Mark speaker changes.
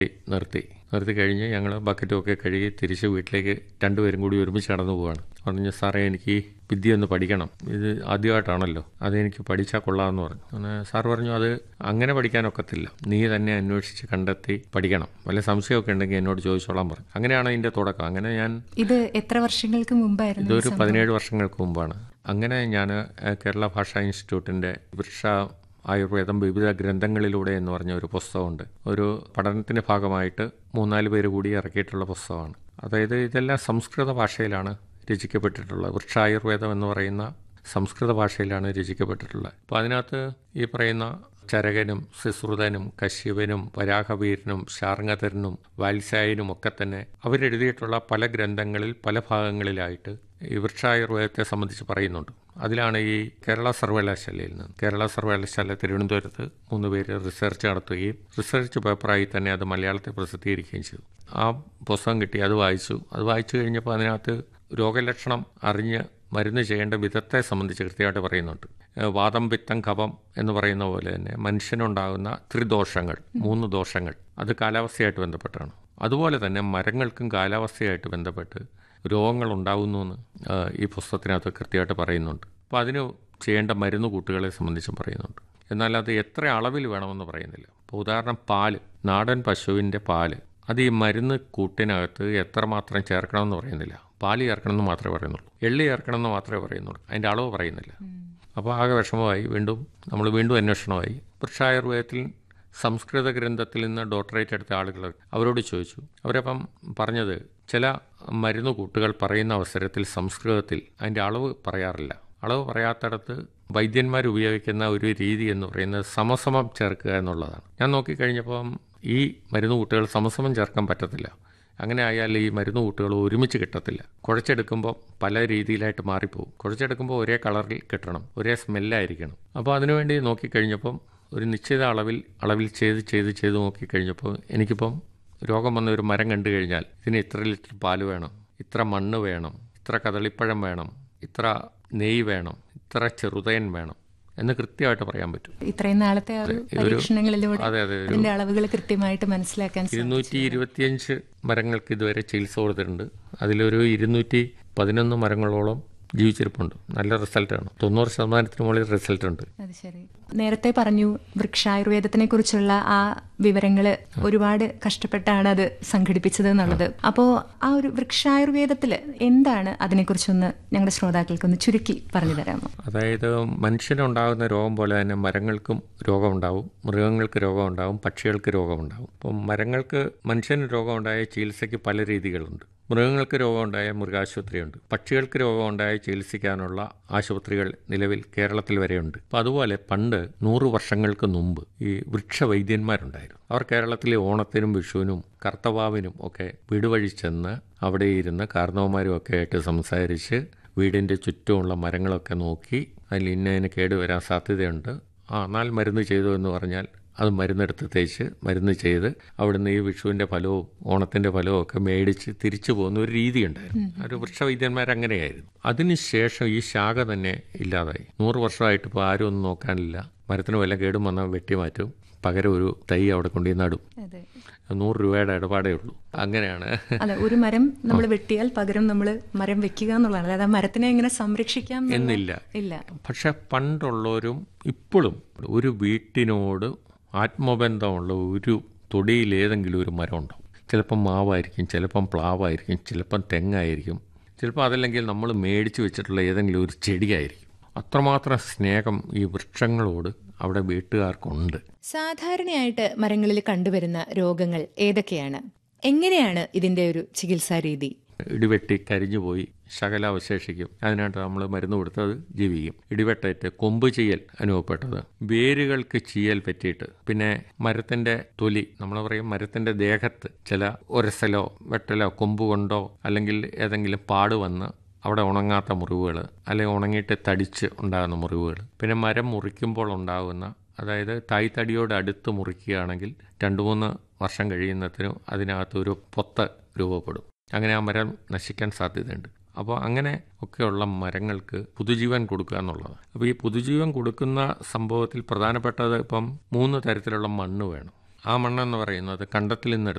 Speaker 1: നിർത്തി നിർത്തി കഴിഞ്ഞ് ഞങ്ങൾ ബക്കറ്റുമൊക്കെ കഴുകി തിരിച്ച് വീട്ടിലേക്ക് രണ്ടുപേരും കൂടി ഒരുമിച്ച് കടന്നു പോവാണ് പറഞ്ഞു സാറേ എനിക്ക് വിദ്യ ഒന്ന് പഠിക്കണം ഇത് ആദ്യമായിട്ടാണല്ലോ അതെനിക്ക് പഠിച്ചാൽ കൊള്ളാമെന്ന് പറഞ്ഞു അങ്ങനെ സാർ പറഞ്ഞു അത് അങ്ങനെ പഠിക്കാനൊക്കത്തില്ല നീ തന്നെ അന്വേഷിച്ച് കണ്ടെത്തി പഠിക്കണം വല്ല സംശയമൊക്കെ ഉണ്ടെങ്കിൽ എന്നോട് ചോദിച്ചോളാൻ പറഞ്ഞു അങ്ങനെയാണ് ഇതിൻ്റെ തുടക്കം അങ്ങനെ ഞാൻ
Speaker 2: ഇത് എത്ര വർഷങ്ങൾക്ക് മുമ്പായിരുന്നു ഈ
Speaker 1: ഇതൊരു
Speaker 2: സംഭവം?
Speaker 1: പതിനേഴ് വർഷങ്ങൾക്ക് മുമ്പാണ് അങ്ങനെ ഞാൻ ഏഹ്, കേരള ഭാഷാ ഇൻസ്റ്റിറ്റ്യൂട്ടിൻ്റെ വൃക്ഷ ആയുർവേദം വിവിധ ഗ്രന്ഥങ്ങളിലൂടെ എന്ന് പറഞ്ഞ ഒരു പുസ്തകമുണ്ട് ഒരു പഠനത്തിൻ്റെ ഭാഗമായിട്ട് മൂന്നാല് പേര് കൂടി ഇറക്കിയിട്ടുള്ള പുസ്തകമാണ് അതായത് ഇതെല്ലാം സംസ്കൃത ഭാഷയിലാണ് രചിക്കപ്പെട്ടിട്ടുള്ളത് വൃക്ഷായുർവേദം എന്ന് പറയുന്ന സംസ്കൃത ഭാഷയിലാണ് രചിക്കപ്പെട്ടിട്ടുള്ളത് അപ്പോൾ അതിനകത്ത് ഈ പറയുന്ന ചരകനും സുശ്രുതനും കശ്യപനും വരാഹവീരനും ശാർങ്ങധരനും വാത്സായനും ഒക്കെ തന്നെ അവരെഴുതിയിട്ടുള്ള പല ഗ്രന്ഥങ്ങളിൽ പല ഭാഗങ്ങളിലായിട്ട് ഈ വൃക്ഷായുർവേദത്തെ സംബന്ധിച്ച് പറയുന്നുണ്ട് അതിലാണ് ഈ കേരള സർവകലാശാലയിൽ നിന്ന് കേരള സർവകലാശാല തിരുവനന്തപുരത്ത് മൂന്ന് പേര് റിസർച്ച് നടത്തുകയും റിസർച്ച് പേപ്പറായി തന്നെ അത് മലയാളത്തിൽ പ്രസിദ്ധീകരിക്കുകയും ചെയ്തു ആ പുസ്തകം കിട്ടി അത് വായിച്ചു അത് വായിച്ചു കഴിഞ്ഞപ്പോൾ അതിനകത്ത് രോഗലക്ഷണം അറിഞ്ഞ് മരുന്ന് ചെയ്യേണ്ട വിധത്തെ സംബന്ധിച്ച് കൃത്യമായിട്ട് പറയുന്നുണ്ട് ഏഹ് വാദം പിത്തം കഫം എന്ന് പറയുന്ന പോലെ തന്നെ മനുഷ്യനുണ്ടാകുന്ന ത്രിദോഷങ്ങൾ മൂന്ന് ദോഷങ്ങൾ അത് കാലാവസ്ഥയായിട്ട് ബന്ധപ്പെട്ടാണ് അതുപോലെ തന്നെ മരങ്ങൾക്കും കാലാവസ്ഥയായിട്ട് ബന്ധപ്പെട്ട് രോഗങ്ങൾ ഉണ്ടാകുന്നു എന്ന് ഏഹ് ഈ പുസ്തകത്തിനകത്ത് കൃത്യമായിട്ട് പറയുന്നുണ്ട് അപ്പോൾ അതിന് ചെയ്യേണ്ട മരുന്ന് കൂട്ടുകളെ സംബന്ധിച്ചും പറയുന്നുണ്ട് എന്നാൽ അത് എത്ര അളവിൽ വേണമെന്ന് പറയുന്നില്ല ഇപ്പോൾ ഉദാഹരണം പാല് നാടൻ പശുവിൻ്റെ പാല് അത് ഈ മരുന്ന് കൂട്ടിനകത്ത് എത്രമാത്രം ചേർക്കണമെന്ന് പറയുന്നില്ല പാല് ചേർക്കണമെന്ന് മാത്രമേ പറയുന്നുള്ളൂ എള്ളി ചേർക്കണമെന്ന് മാത്രമേ പറയുന്നുള്ളൂ അതിൻ്റെ അളവ് പറയുന്നില്ല അപ്പോൾ ആകെ വിഷമമായി വീണ്ടും നമ്മൾ വീണ്ടും അന്വേഷണമായി വൃക്ഷായുർവേദത്തിൽ സംസ്കൃത ഗ്രന്ഥത്തിൽ നിന്ന് ഡോക്ടറേറ്റ് എടുത്ത ആളുകൾ അവരോട് ചോദിച്ചു അവരപ്പം പറഞ്ഞത് ചില മരുന്ന് കൂട്ടുകൾ പറയുന്ന അവസരത്തിൽ സംസ്കൃതത്തിൽ അതിൻ്റെ അളവ് പറയാറില്ല അളവ് പറയാത്തിടത്ത് വൈദ്യന്മാർ ഉപയോഗിക്കുന്ന ഒരു രീതി എന്ന് പറയുന്നത് സമസമം ചേർക്കുക എന്നുള്ളതാണ് ഞാൻ നോക്കിക്കഴിഞ്ഞപ്പം ഈ മരുന്ന് കൂട്ടുകൾ സമസമം ചേർക്കാൻ പറ്റത്തില്ല അങ്ങനെ ആയാൽ ഈ മരുന്ന് കൂട്ടുകൾ ഒരുമിച്ച് കിട്ടത്തില്ല കുഴച്ചെടുക്കുമ്പോൾ പല രീതിയിലായിട്ട് മാറിപ്പോകും കുഴച്ചെടുക്കുമ്പോൾ ഒരേ കളറിൽ കിട്ടണം ഒരേ സ്മെല്ലായിരിക്കണം അപ്പോൾ അതിനുവേണ്ടി നോക്കിക്കഴിഞ്ഞപ്പം ഒരു നിശ്ചിത അളവിൽ അളവിൽ ചെയ്ത് ചെയ്ത് ചെയ്ത് നോക്കിക്കഴിഞ്ഞപ്പോൾ എനിക്കിപ്പം രോഗം വന്ന ഒരു മരം കണ്ടു കഴിഞ്ഞാൽ ഇതിന് ഇത്ര ലിറ്റർ പാല് വേണം ഇത്ര മണ്ണ് വേണം ഇത്ര കദളിപ്പഴം വേണം ഇത്ര നെയ്യ് വേണം ഇത്ര ചെറുതയൻ വേണം എന്ന് കൃത്യമായിട്ട് പറയാൻ പറ്റും
Speaker 2: ഇത്രയും നാളത്തെ ആ ഒരു
Speaker 1: ഒരു-
Speaker 2: പരീക്ഷണങ്ങളിലൂടെ
Speaker 1: അതെ അതെ ഒരു
Speaker 2: അതിന്റെ അളവുകൾ കൃത്യമായിട്ട് മനസ്സിലാക്കാൻ സാധിച്ചു.
Speaker 1: ഇരുന്നൂറ്റി ഇരുപത്തിയഞ്ച് മരങ്ങൾക്ക് ഇതുവരെ ചികിത്സ കൊടുത്തിട്ടുണ്ട് അതിലൊരു ഇരുന്നൂറ്റി പതിനൊന്ന് മരങ്ങളോളം ജീവിച്ചിരിപ്പുണ്ട് നല്ല റിസൾട്ടാണ് തൊണ്ണൂറ് ശതമാനത്തിന് മുകളിൽ റിസൾട്ട് ഉണ്ട്
Speaker 2: അത് ശരി നേരത്തെ പറഞ്ഞു വൃക്ഷായുർവേദത്തിനെ കുറിച്ചുള്ള ആ വിവരങ്ങള് ഒരുപാട് കഷ്ടപ്പെട്ടാണ് അത് സംഘടിപ്പിച്ചത് എന്നുള്ളത് അപ്പോ ആ ഒരു വൃക്ഷായുർവേദത്തില് എന്താണ് അതിനെക്കുറിച്ചൊന്ന് ഞങ്ങളുടെ ശ്രോതാക്കൾക്കൊന്ന് ചുരുക്കി പറഞ്ഞു തരാമോ
Speaker 1: അതായത് മനുഷ്യനുണ്ടാകുന്ന രോഗം പോലെ തന്നെ മരങ്ങൾക്കും രോഗമുണ്ടാവും മൃഗങ്ങൾക്ക് രോഗമുണ്ടാവും പക്ഷികൾക്ക് രോഗമുണ്ടാവും അപ്പം മരങ്ങൾക്ക് മനുഷ്യന് രോഗമുണ്ടായ ചികിത്സയ്ക്ക് പല രീതികളുണ്ട് മൃഗങ്ങൾക്ക് രോഗമുണ്ടായ മൃഗാശുപത്രിയുണ്ട് പക്ഷികൾക്ക് രോഗമുണ്ടായ ചികിത്സിക്കാനുള്ള ആശുപത്രികൾ നിലവിൽ കേരളത്തിൽ വരെയുണ്ട് അപ്പം അതുപോലെ പണ്ട് നൂറ് വർഷങ്ങൾക്ക് മുമ്പ് ഈ വൃക്ഷവൈദ്യന്മാരുണ്ടായിരുന്നു അവർ കേരളത്തിലെ ഓണത്തിനും വിഷുവിനും കർത്തവാവിനും ഒക്കെ വീട് വഴി ചെന്ന് അവിടെ ഇരുന്ന് കാരണവന്മാരും ഒക്കെ ആയിട്ട് സംസാരിച്ച് വീടിൻ്റെ ചുറ്റുമുള്ള മരങ്ങളൊക്കെ നോക്കി അതിൽ ഇന്നതിന് കേടുവരാൻ സാധ്യതയുണ്ട് ആ എന്നാൽ മരുന്ന് ചെയ്തു എന്ന് പറഞ്ഞാൽ അത് മരുന്നെടുത്ത് തേച്ച് മരുന്ന് ചെയ്ത് അവിടുന്ന് ഈ വിഷുവിൻ്റെ ഫലവും ഓണത്തിൻ്റെ ഫലവും ഒക്കെ മേടിച്ച് തിരിച്ചു പോകുന്ന ഒരു രീതി ഉണ്ടായിരുന്നു ഒരു വൃക്ഷവൈദ്യന്മാർ അങ്ങനെയായിരുന്നു അതിനുശേഷം ഈ ശാഖ തന്നെ ഇല്ലാതായി നൂറ് വർഷമായിട്ട് ഇപ്പോൾ ആരും ഒന്നും നോക്കാനില്ല മരത്തിന് വല്ല കേടും വന്നാൽ വെട്ടിമാറ്റും പകരം ഒരു തൈ അവിടെ കൊണ്ടുപോയി നടും
Speaker 2: അതെ
Speaker 1: നൂറ് രൂപയുടെ ഇടപാടേ ഉള്ളൂ അങ്ങനെയാണ്
Speaker 2: അതെ ഒരു മരം നമ്മൾ വെട്ടിയാൽ പകരം നമ്മൾ മരം വെക്കുക എന്നുള്ളതാണ് അതായത് ആ മരത്തിനെ എങ്ങനെ സംരക്ഷിക്കാം എന്നുള്ള-
Speaker 1: എന്നില്ല
Speaker 2: ഇല്ല
Speaker 1: പക്ഷെ പണ്ടുള്ളവരും ഇപ്പോഴും ഒരു വീട്ടിനോട് ആത്മബന്ധമുള്ള ഒരു തൊടിയിൽ ഏതെങ്കിലും ഒരു മരം ഉണ്ടാവും ചിലപ്പം മാവായിരിക്കും ചിലപ്പം പ്ലാവായിരിക്കും ചിലപ്പം തെങ്ങായിരിക്കും ചിലപ്പോൾ അതല്ലെങ്കിൽ നമ്മൾ മേടിച്ച് വെച്ചിട്ടുള്ള ഏതെങ്കിലും ഒരു ചെടിയായിരിക്കും അത്രമാത്രം സ്നേഹം ഈ വൃക്ഷങ്ങളോട് അവിടെ വീട്ടുകാർക്കുണ്ട്
Speaker 2: സാധാരണയായിട്ട് മരങ്ങളിൽ കണ്ടുവരുന്ന രോഗങ്ങൾ ഏതൊക്കെയാണ് എങ്ങനെയാണ് ഇതിന്റെ ഒരു ചികിത്സാ രീതി
Speaker 1: ഇടിവെട്ടി കരിഞ്ഞുപോയി ശകല അവശേഷിക്കും അതിനായിട്ട് നമ്മൾ മരുന്ന് കൊടുത്തത് ജീവിക്കും ഇടിവെട്ടേറ്റ് കൊമ്പ് ചെയ്യൽ അനുഭവപ്പെട്ടത് വേരുകൾക്ക് ചീയൽ പറ്റിയിട്ട് പിന്നെ മരത്തിന്റെ തൊലി നമ്മൾ പറയും മരത്തിന്റെ ദേഹത്ത് ചില ഒരസലോ വെട്ടലോ കൊമ്പ് കൊണ്ടോ അല്ലെങ്കിൽ ഏതെങ്കിലും പാട് വന്ന് അവിടെ ഉണങ്ങാത്ത മുറിവുകൾ അല്ലെങ്കിൽ ഉണങ്ങിയിട്ട് തടിച്ച് ഉണ്ടാകുന്ന മുറിവുകൾ പിന്നെ മരം മുറിക്കുമ്പോൾ ഉണ്ടാകുന്ന അതായത് തായ്തടിയോട് അടുത്ത് മുറിക്കുകയാണെങ്കിൽ രണ്ട് മൂന്ന് വർഷം കഴിയുന്നതിനും അതിനകത്ത് ഒരു പൊത്ത് രൂപപ്പെടും അങ്ങനെ ആ മരം നശിക്കാൻ സാധ്യതയുണ്ട് അപ്പോൾ അങ്ങനെ ഒക്കെയുള്ള മരങ്ങൾക്ക് പുതുജീവൻ കൊടുക്കുക എന്നുള്ളത് അപ്പോൾ ഈ പുതുജീവൻ കൊടുക്കുന്ന സംഭവത്തിൽ പ്രധാനപ്പെട്ടത് ഇപ്പം മൂന്ന് തരത്തിലുള്ള മണ്ണ് വേണം ആ മണ്ണെന്ന് പറയുന്നത് കണ്ടത്തിൽ നിന്ന്